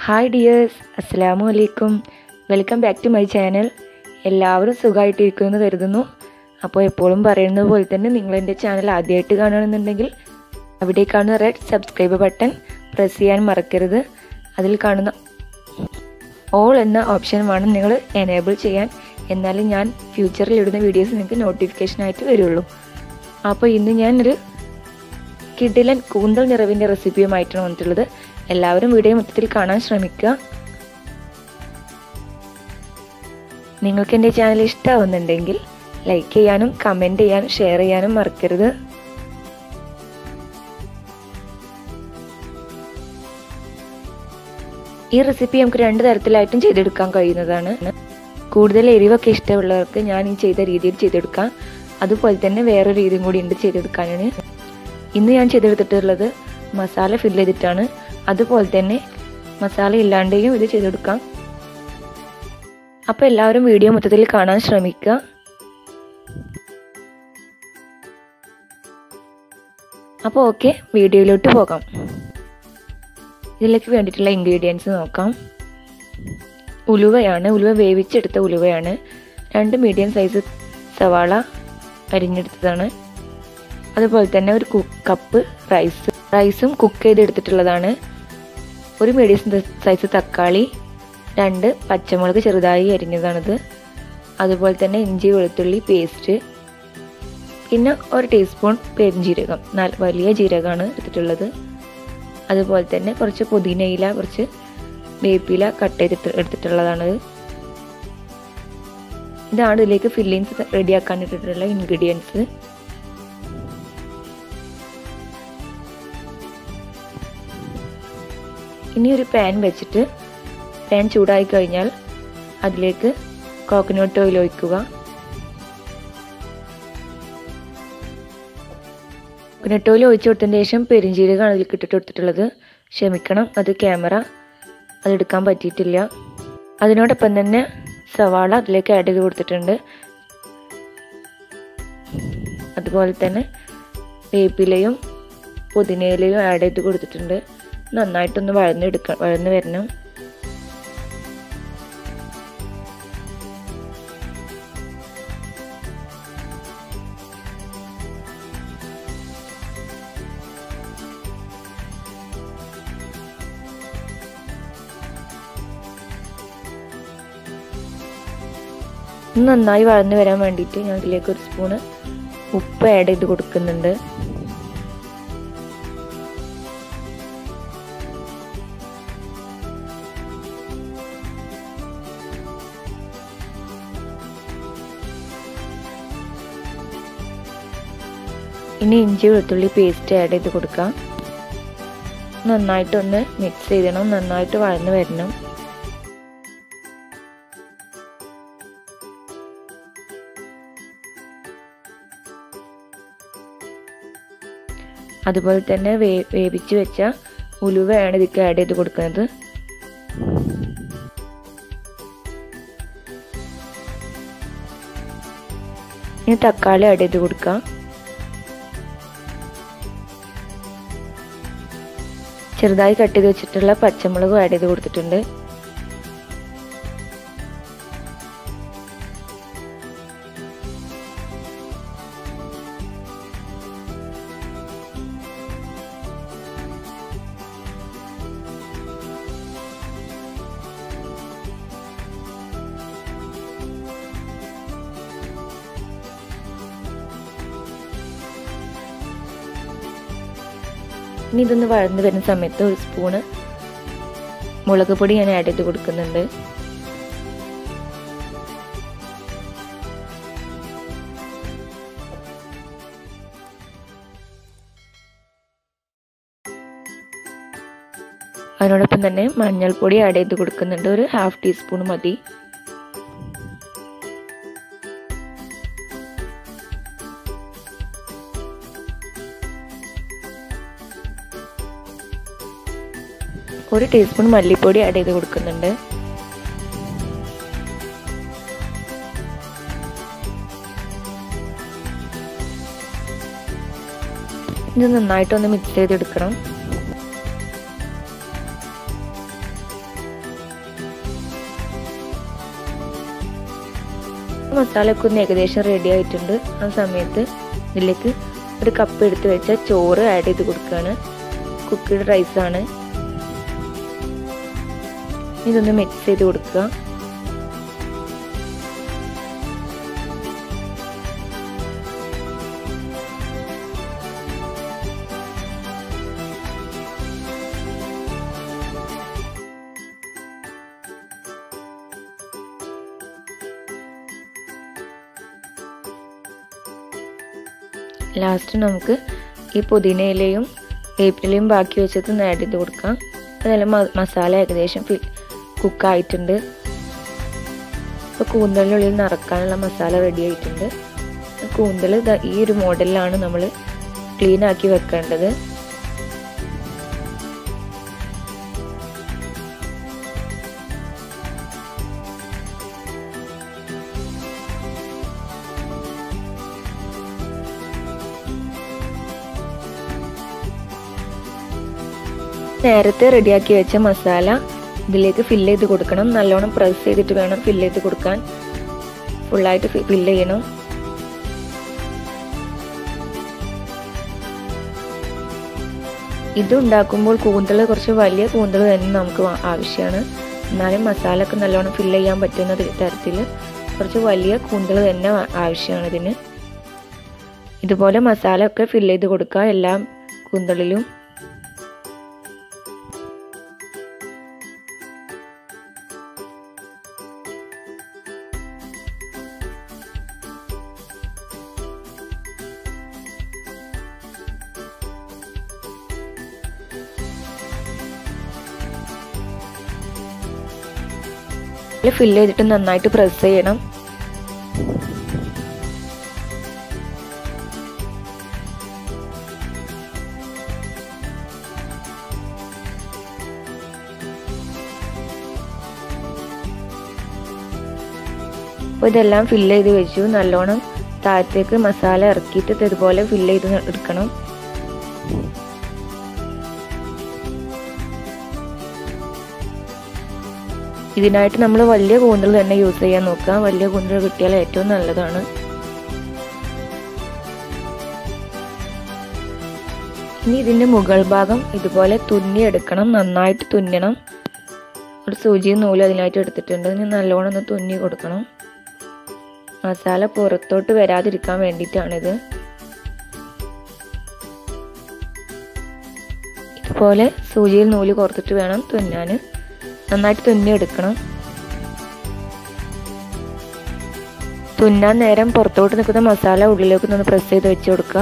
hi dears അസ്സാം വലൈക്കും welcome back to my channel എല്ലാവരും സുഖമായിട്ടിരിക്കുമെന്ന് കരുതുന്നു അപ്പോൾ എപ്പോഴും പറയുന്നത് പോലെ തന്നെ നിങ്ങൾ എൻ്റെ ചാനൽ ആദ്യമായിട്ട് കാണുകയാണെന്നുണ്ടെങ്കിൽ അവിടെ കാണുന്ന റെഡ് സബ്സ്ക്രൈബ് ബട്ടൺ പ്രസ് ചെയ്യാൻ മറക്കരുത് അതിൽ കാണുന്ന ഓൾ എന്ന ഓപ്ഷൻ വേണം നിങ്ങൾ എനേബിൾ ചെയ്യാൻ എന്നാലും ഞാൻ ഫ്യൂച്ചറിൽ ഇടുന്ന വീഡിയോസ് നിങ്ങൾക്ക് നോട്ടിഫിക്കേഷനായിട്ട് വരുള്ളൂ അപ്പോൾ ഇന്ന് ഞാനൊരു കിഡിലൻ കൂന്തൽ നിറവിൻ്റെ റെസിപ്പിയുമായിട്ടാണ് വന്നിട്ടുള്ളത് എല്ലാവരും വീഡിയോ മൊത്തത്തിൽ കാണാൻ ശ്രമിക്കുക നിങ്ങൾക്ക് എൻ്റെ ചാനൽ ഇഷ്ടമാവുന്നുണ്ടെങ്കിൽ ലൈക്ക് ചെയ്യാനും കമൻറ്റ് ചെയ്യാനും ഷെയർ ചെയ്യാനും മറക്കരുത് ഈ റെസിപ്പി നമുക്ക് രണ്ട് തരത്തിലായിട്ടും ചെയ്തെടുക്കാൻ കഴിയുന്നതാണ് കൂടുതൽ എരിവൊക്കെ ഇഷ്ടമുള്ളവർക്ക് ഞാൻ ഈ ചെയ്ത രീതിയിൽ ചെയ്തെടുക്കാം അതുപോലെ തന്നെ വേറെ രീതിയും കൂടി ഉണ്ട് ചെയ്തെടുക്കാനാണ് ഇന്ന് ഞാൻ ചെയ്തെടുത്തിട്ടുള്ളത് മസാല ഫില്ല് ചെയ്തിട്ടാണ് അതുപോലെ തന്നെ മസാല ഇല്ലാണ്ടെയും ഇത് ചെയ്തെടുക്കാം അപ്പോൾ എല്ലാവരും വീഡിയോ മൊത്തത്തിൽ കാണാൻ ശ്രമിക്കുക അപ്പോൾ ഓക്കെ വീഡിയോയിലോട്ട് പോകാം ഇതിലേക്ക് വേണ്ടിയിട്ടുള്ള ഇൻഗ്രീഡിയൻസ് നോക്കാം ഉലുവയാണ് ഉലുവ വേവിച്ചെടുത്ത ഉലുവയാണ് രണ്ട് മീഡിയം സൈസ് സവാള അരിഞ്ഞെടുത്തതാണ് അതുപോലെ തന്നെ ഒരു കപ്പ് റൈസ് റൈസും കുക്ക് ചെയ്തെടുത്തിട്ടുള്ളതാണ് ഒരു മീഡിയം സൈസ് തക്കാളി രണ്ട് പച്ചമുളക് ചെറുതായി അരിഞ്ഞതാണിത് അതുപോലെ തന്നെ ഇഞ്ചി വെളുത്തുള്ളി പേസ്റ്റ് പിന്നെ ഒരു ടീസ്പൂൺ പെരുംജീരകം നാല് വലിയ ജീരകമാണ് എടുത്തിട്ടുള്ളത് അതുപോലെ തന്നെ കുറച്ച് പുതിനയില കുറച്ച് വേപ്പില കട്ട് ചെയ്തിട്ട് എടുത്തിട്ടുള്ളതാണ് ഇതാണ് ഇതിലേക്ക് ഫില്ലിങ്സ് റെഡിയാക്കാൻ ഇട്ടിട്ടുള്ള ഇൻഗ്രീഡിയൻസ് ഇനി ഒരു പാൻ വെച്ചിട്ട് പാൻ ചൂടായി കഴിഞ്ഞാൽ അതിലേക്ക് കോക്കനട്ട് ഓയിൽ ഒഴിക്കുക കോക്കനട്ട് ഓയിൽ ഒഴിച്ചു കൊടുത്തതിന് ശേഷം പെരിഞ്ചീരകമാണ് അതിലേക്ക് ഇട്ടിട്ട് കൊടുത്തിട്ടുള്ളത് ക്ഷമിക്കണം അത് ക്യാമറ അതെടുക്കാൻ പറ്റിയിട്ടില്ല അതിനോടൊപ്പം തന്നെ സവാള അതിലേക്ക് ആഡ് ചെയ്ത് കൊടുത്തിട്ടുണ്ട് അതുപോലെ തന്നെ വേപ്പിലയും പുതിനയിലയും ആഡ് ചെയ്ത് കൊടുത്തിട്ടുണ്ട് നന്നായിട്ടൊന്ന് വഴന്നെടുക്ക വഴന്ന് വരണം നന്നായി വഴന്നു വരാൻ വേണ്ടിയിട്ട് ഞാൻ ഇതിലേക്ക് ഒരു സ്പൂണ് ഉപ്പ് ആഡ് ചെയ്ത് കൊടുക്കുന്നുണ്ട് ഇനി ഇഞ്ചി വെളുത്തുള്ളി പേസ്റ്റ് ആഡ് ചെയ്ത് കൊടുക്കാം നന്നായിട്ടൊന്ന് മിക്സ് ചെയ്യണം നന്നായിട്ട് വഴന്ന് വരണം അതുപോലെ തന്നെ വേ വേവിച്ച് വെച്ച ഉലുവയാണ് ഇതിലേക്ക് ആഡ് ചെയ്ത് കൊടുക്കുന്നത് ഇനി തക്കാളി ആഡ് ചെയ്ത് കൊടുക്കാം ചെറുതായി കട്ട് ചെയ്ത് വെച്ചിട്ടുള്ള പച്ചമുളകും ആഡ് ചെയ്ത് കൊടുത്തിട്ടുണ്ട് ഇനി ഇതൊന്ന് വഴന്ന് വരുന്ന സമയത്ത് ഒരു സ്പൂണ് മുളക് പൊടി ഞാൻ ആഡ് ചെയ്ത് കൊടുക്കുന്നുണ്ട് അതിനോടൊപ്പം തന്നെ മഞ്ഞൾപ്പൊടി ആഡ് ചെയ്ത് കൊടുക്കുന്നുണ്ട് ഒരു ഹാഫ് ടീസ്പൂൺ മതി ഒരു ടീസ്പൂൺ മല്ലിപ്പൊടി ആഡ് ചെയ്ത് കൊടുക്കുന്നുണ്ട് ഇത് നന്നായിട്ടൊന്ന് മിക്സ് ചെയ്തെടുക്കണം മസാല ഒക്കെ ഒന്ന് ഏകദേശം റെഡി ആയിട്ടുണ്ട് ആ സമയത്ത് ഇതിലേക്ക് ഒരു കപ്പ് എടുത്ത് വെച്ച ചോറ് ആഡ് ചെയ്ത് കൊടുക്കുകയാണ് കുക്കിഡ് റൈസാണ് ഇതൊന്ന് മിക്സ് ചെയ്ത് കൊടുക്കുക ലാസ്റ്റ് നമുക്ക് ഈ പുതിനയിലയും വേപ്പിലയും ബാക്കി വെച്ചത് ആഡ് ചെയ്ത് കൊടുക്കാം അതെല്ലാം മസാല ഏകദേശം കുക്കായിട്ടുണ്ട് ഇപ്പോൾ കൂന്തലിനുള്ളിൽ നിറക്കാനുള്ള മസാല റെഡി ആയിട്ടുണ്ട് കൂന്തൽ ഈ ഒരു മോഡലിലാണ് നമ്മൾ ക്ലീൻ ആക്കി വെക്കേണ്ടത് നേരത്തെ റെഡിയാക്കി വെച്ച മസാല ഇതിലേക്ക് ഫില്ല് ചെയ്ത് കൊടുക്കണം നല്ലോണം പ്രസ് ചെയ്തിട്ട് വേണം ഫില്ല് ചെയ്ത് കൊടുക്കാൻ ഫുള്ളായിട്ട് ഫില്ല് ചെയ്യണം ഇത് ഉണ്ടാക്കുമ്പോൾ കൂന്തൽ കുറച്ച് വലിയ കൂന്തൽ തന്നെ നമുക്ക് ആവശ്യമാണ് എന്നാലും മസാല ഒക്കെ നല്ലോണം ഫില്ല് ചെയ്യാൻ പറ്റുന്ന തരത്തിൽ കുറച്ച് വലിയ കൂന്തൽ തന്നെ ആവശ്യമാണ് ഇതിന് ഇതുപോലെ മസാല ഒക്കെ ഫില്ല് ചെയ്ത് കൊടുക്കുക എല്ലാ കൂന്തളിലും ഫില്ല് ചെയ്തിട്ട് നന്നായിട്ട് പ്രസ് ചെയ്യണം അപ്പോൾ ഇതെല്ലാം ഫില്ല് ചെയ്ത് വെച്ചു നല്ലോണം താഴത്തേക്ക് മസാല ഇറക്കിയിട്ട് ഇതുപോലെ ഫില്ല് ചെയ്ത് എടുക്കണം ഇതിനായിട്ട് നമ്മൾ വലിയ കൂന്തൽ തന്നെ യൂസ് ചെയ്യാൻ നോക്കുക വലിയ കൂന്തൽ കിട്ടിയാൽ ഏറ്റവും നല്ലതാണ് ഇനി ഇതിൻ്റെ മുകൾ ഭാഗം ഇതുപോലെ തുന്നിയെടുക്കണം നന്നായിട്ട് തുന്നണം ഒരു സൂചിയും നൂലും അതിനായിട്ട് എടുത്തിട്ടുണ്ട് ഇനി നല്ലോണം ഒന്ന് തുന്നി കൊടുക്കണം മസാല പുറത്തോട്ട് വരാതിരിക്കാൻ വേണ്ടിയിട്ടാണിത് ഇതുപോലെ സൂചിയിൽ നൂല് കോർത്തിട്ട് വേണം തുന്നാൻ നന്നായിട്ട് തുന്നിയെടുക്കണം തുന്നാൻ നേരം പുറത്തോട്ട് നിൽക്കുന്ന മസാല ഉള്ളിലേക്ക് ഒന്ന് പ്രസ് ചെയ്ത് വെച്ച് കൊടുക്കുക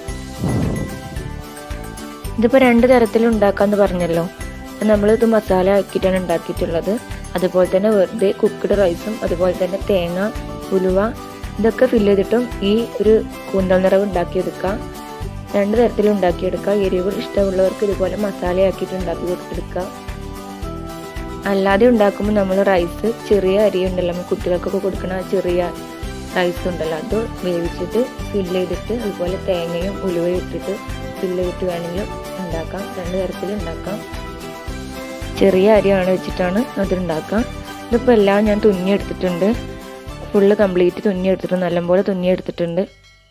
ഇതിപ്പോൾ രണ്ട് തരത്തിൽ ഉണ്ടാക്കാമെന്ന് പറഞ്ഞല്ലോ അപ്പം നമ്മളിത് മസാല ആക്കിയിട്ടാണ് ഉണ്ടാക്കിയിട്ടുള്ളത് അതുപോലെ തന്നെ വെറുതെ കുക്ക്ഡ് റൈസും അതുപോലെ തന്നെ തേങ്ങ ഉലുവ ഇതൊക്കെ ഫില്ല് ചെയ്തിട്ടും ഈ ഒരു കൂന്തൽ നിറവ് ഉണ്ടാക്കിയെടുക്കുക രണ്ട് തരത്തിൽ ഉണ്ടാക്കിയെടുക്കുക എരിവ് ഇഷ്ടമുള്ളവർക്ക് ഇതുപോലെ മസാലയാക്കിയിട്ട് ഉണ്ടാക്കി എടുക്കുക അല്ലാതെ ഉണ്ടാക്കുമ്പോൾ നമ്മൾ റൈസ് ചെറിയ അരി ഉണ്ടല്ലോ നമ്മൾ കുട്ടികൾക്കൊക്കെ കൊടുക്കുന്ന ചെറിയ റൈസ് ഉണ്ടല്ലോ അത് വേവിച്ചിട്ട് ഫില്ല് ചെയ്തിട്ട് അതുപോലെ തേങ്ങയും ഉലുവയും ഇട്ടിട്ട് ഫില്ല് ചെയ്തിട്ട് വേണമെങ്കിൽ ഉണ്ടാക്കാം രണ്ട് തരത്തിൽ ഉണ്ടാക്കാം ചെറിയ അരിയാണ് വെച്ചിട്ടാണ് അതുണ്ടാക്കാം ഇതിപ്പോൾ എല്ലാം ഞാൻ തുന്നിയെടുത്തിട്ടുണ്ട് ഫുള്ള് കംപ്ലീറ്റ് തുന്നിയെടുത്തിട്ടുണ്ട് നല്ലപോലെ തുന്നിയെടുത്തിട്ടുണ്ട്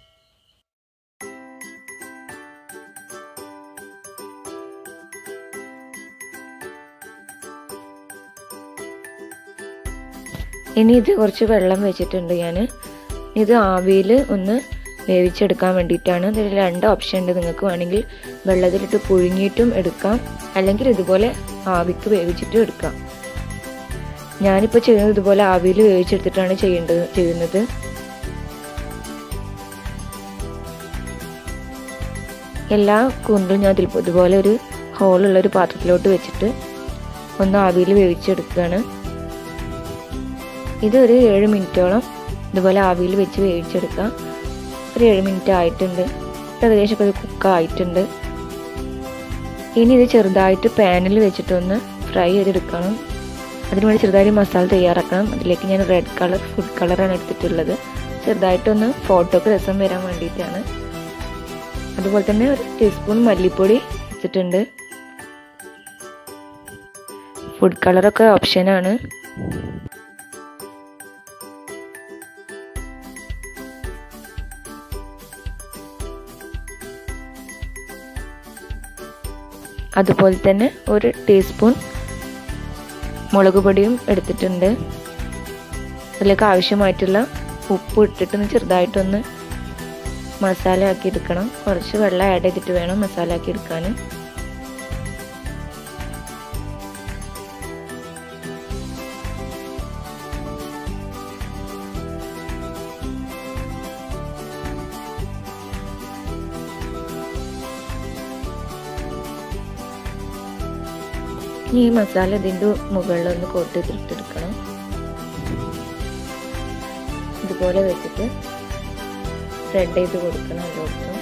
ഇനി ഇത് കുറച്ച് വെള്ളം വെച്ചിട്ടുണ്ട് ഞാൻ ഇത് ആവിയിൽ ഒന്ന് വേവിച്ചെടുക്കാൻ വേണ്ടിയിട്ടാണ് ഇതിൽ രണ്ട് ഓപ്ഷൻ ഉണ്ട് നിങ്ങൾക്ക് വേണമെങ്കിൽ വെള്ളത്തിലിട്ട് പുഴുങ്ങിയിട്ടും എടുക്കാം അല്ലെങ്കിൽ ഇതുപോലെ ആവിക്ക് വേവിച്ചിട്ടും എടുക്കാം ഞാനിപ്പോൾ ചെയ്യുന്നത് ഇതുപോലെ ആവിയിൽ വേവിച്ചെടുത്തിട്ടാണ് ചെയ്യേണ്ടത് ചെയ്യുന്നത് എല്ലാ കൂന്തലും ഞാൻ ഇതുപോലെ ഒരു ഹോളുള്ള ഒരു പാത്രത്തിലോട്ട് വെച്ചിട്ട് ഒന്ന് ആവിയിൽ വേവിച്ചെടുക്കുകയാണ് ഇത് ഒരു ഏഴ് മിനിറ്റോളം ഇതുപോലെ ആവിയിൽ വെച്ച് വേവിച്ചെടുക്കാം ഒരു ഏഴ് മിനിറ്റ് ആയിട്ടുണ്ട് ഏകദേശം ഒരു കുക്കായിട്ടുണ്ട് ഇനി ഇത് ചെറുതായിട്ട് പാനിൽ വെച്ചിട്ടൊന്ന് ഫ്രൈ ചെയ്തെടുക്കണം അതിനുവേണ്ടി ചെറുതായിട്ട് മസാല തയ്യാറാക്കണം അതിലേക്ക് ഞാൻ റെഡ് കളർ ഫുഡ് കളറാണ് എടുത്തിട്ടുള്ളത് ചെറുതായിട്ടൊന്ന് ഫോട്ടോക്ക് രസം വരാൻ വേണ്ടിയിട്ടാണ് അതുപോലെ തന്നെ ഒരു ടീസ്പൂൺ മല്ലിപ്പൊടി എടുത്തിട്ടുണ്ട് ഫുഡ് കളറൊക്കെ ഓപ്ഷനാണ് അതുപോലെ തന്നെ ഒരു ടീസ്പൂൺ മുളക് പൊടിയും എടുത്തിട്ടുണ്ട് അതിലേക്ക് ആവശ്യമായിട്ടുള്ള ഉപ്പ് ഇട്ടിട്ട് ചെറുതായിട്ടൊന്ന് മസാല ആക്കി എടുക്കണം കുറച്ച് വെള്ളം ആഡ് ചെയ്തിട്ട് വേണം മസാല ആക്കി എടുക്കാൻ ഈ മസാല ഇതിൻ്റെ മുകളിലൊന്ന് കോട്ട് ചെയ്തിട്ടെടുക്കണം ഇതുപോലെ വെച്ചിട്ട് സ്പ്രെഡ് ചെയ്ത് കൊടുക്കണം എല്ലായിടത്തും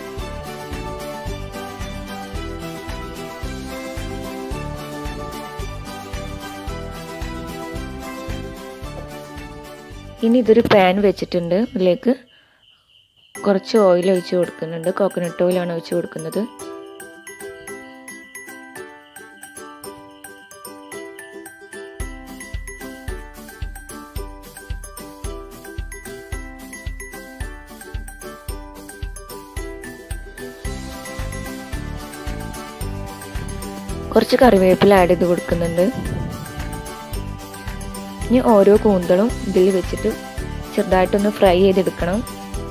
ഇനി ഇതൊരു പാൻ വെച്ചിട്ടുണ്ട് ഇതിലേക്ക് കുറച്ച് ഓയിൽ ഒഴിച്ച് കൊടുക്കുന്നുണ്ട് കോക്കനട്ട് ഓയിലാണ് ഒഴിച്ച് കൊടുക്കുന്നത് കുറച്ച് കറിവേപ്പില ആഡ് ചെയ്ത് കൊടുക്കുന്നുണ്ട് ഇനി ഓരോ കൂന്തളും ഇതിൽ വെച്ചിട്ട് ചെറുതായിട്ടൊന്ന് ഫ്രൈ ചെയ്തെടുക്കണം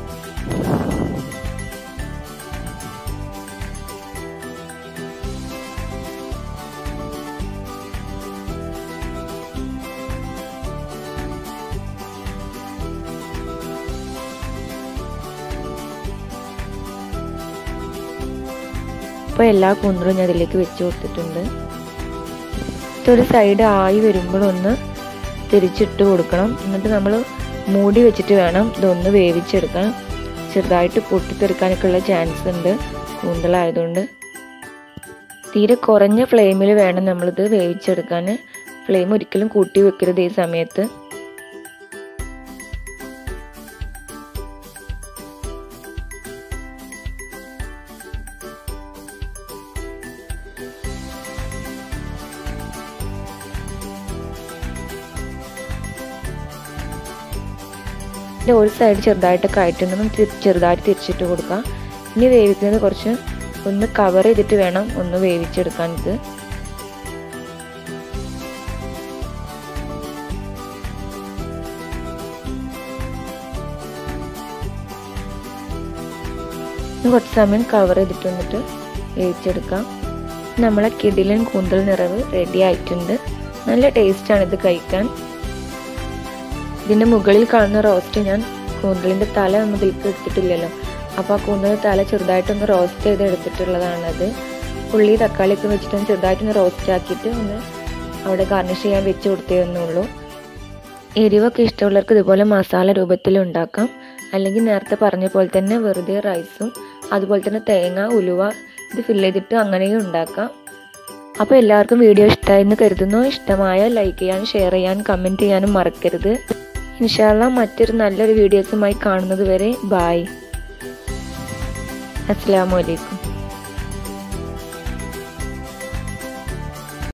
അപ്പോൾ എല്ലാ കൂന്തളും ഞാൻ അതിലേക്ക് വെച്ച് കൊടുത്തിട്ടുണ്ട് ഒരു സൈഡ് ആയി വരുമ്പോഴൊന്ന് തിരിച്ചിട്ട് കൊടുക്കണം എന്നിട്ട് നമ്മൾ മൂടി വെച്ചിട്ട് വേണം ഇതൊന്ന് വേവിച്ചെടുക്കാൻ ചെറുതായിട്ട് പൊട്ടിത്തെറിക്കാനൊക്കെ ഉള്ള ചാൻസ് ഉണ്ട് കൂന്തലായതുകൊണ്ട് തീരെ കുറഞ്ഞ ഫ്ലെയിമിൽ വേണം നമ്മളിത് വേവിച്ചെടുക്കാൻ ഫ്ലെയിം ഒരിക്കലും കൂട്ടി വെക്കരുത് ഈ സമയത്ത് ഇതിൻ്റെ ഒരു സൈഡ് ചെറുതായിട്ടൊക്കെ ആയിട്ടുണ്ടെന്നും ചെറുതായിട്ട് തിരിച്ചിട്ട് കൊടുക്കാം ഇനി വേവിക്കുന്നത് കുറച്ച് ഒന്ന് കവർ ചെയ്തിട്ട് വേണം ഒന്ന് വേവിച്ചെടുക്കാൻ ഇത് കുറച്ച് സമയം കവർ ചെയ്തിട്ട് വന്നിട്ട് വേവിച്ചെടുക്കാം നമ്മളെ കിടിലൻ കൂന്തൽ നിറവ് റെഡി ആയിട്ടുണ്ട് നല്ല ടേസ്റ്റാണ് ഇത് കഴിക്കാൻ ഇതിൻ്റെ മുകളിൽ കാണുന്ന റോസ്റ്റ് ഞാൻ കൂന്തലിൻ്റെ തല നമ്മൾ ഇതിലേക്ക് എടുത്തിട്ടില്ലല്ലോ അപ്പോൾ ആ കൂന്തലിൻ്റെ തല ചെറുതായിട്ടൊന്ന് റോസ്റ്റ് ചെയ്ത് എടുത്തിട്ടുള്ളതാണത് ഉള്ളി തക്കാളിയൊക്കെ വെച്ചിട്ട് ചെറുതായിട്ടൊന്ന് റോസ്റ്റ് ആക്കിയിട്ട് ഒന്ന് അവിടെ ഗാർണിഷ് ചെയ്യാൻ വെച്ച് കൊടുത്തേ എന്നുള്ളൂ എരിവൊക്കെ ഇഷ്ടമുള്ളവർക്ക് ഇതുപോലെ മസാല രൂപത്തിൽ ഉണ്ടാക്കാം അല്ലെങ്കിൽ നേരത്തെ പറഞ്ഞ പോലെ തന്നെ വെറുതെ റൈസും അതുപോലെ തന്നെ തേങ്ങ ഉലുവ ഇത് ഫില്ല് ചെയ്തിട്ട് അങ്ങനെയും ഉണ്ടാക്കാം അപ്പോൾ എല്ലാവർക്കും വീഡിയോ ഇഷ്ടമായെന്ന് കരുതുന്നു ഇഷ്ടമായ ലൈക്ക് ചെയ്യാൻ ഷെയർ ചെയ്യാൻ കമൻറ്റ് ചെയ്യാനും മറക്കരുത് ഇൻഷാല്ല മറ്റൊരു നല്ലൊരു വീഡിയോസുമായി കാണുന്നത് വരെ ബായ് അസ്സാം വലൈക്കും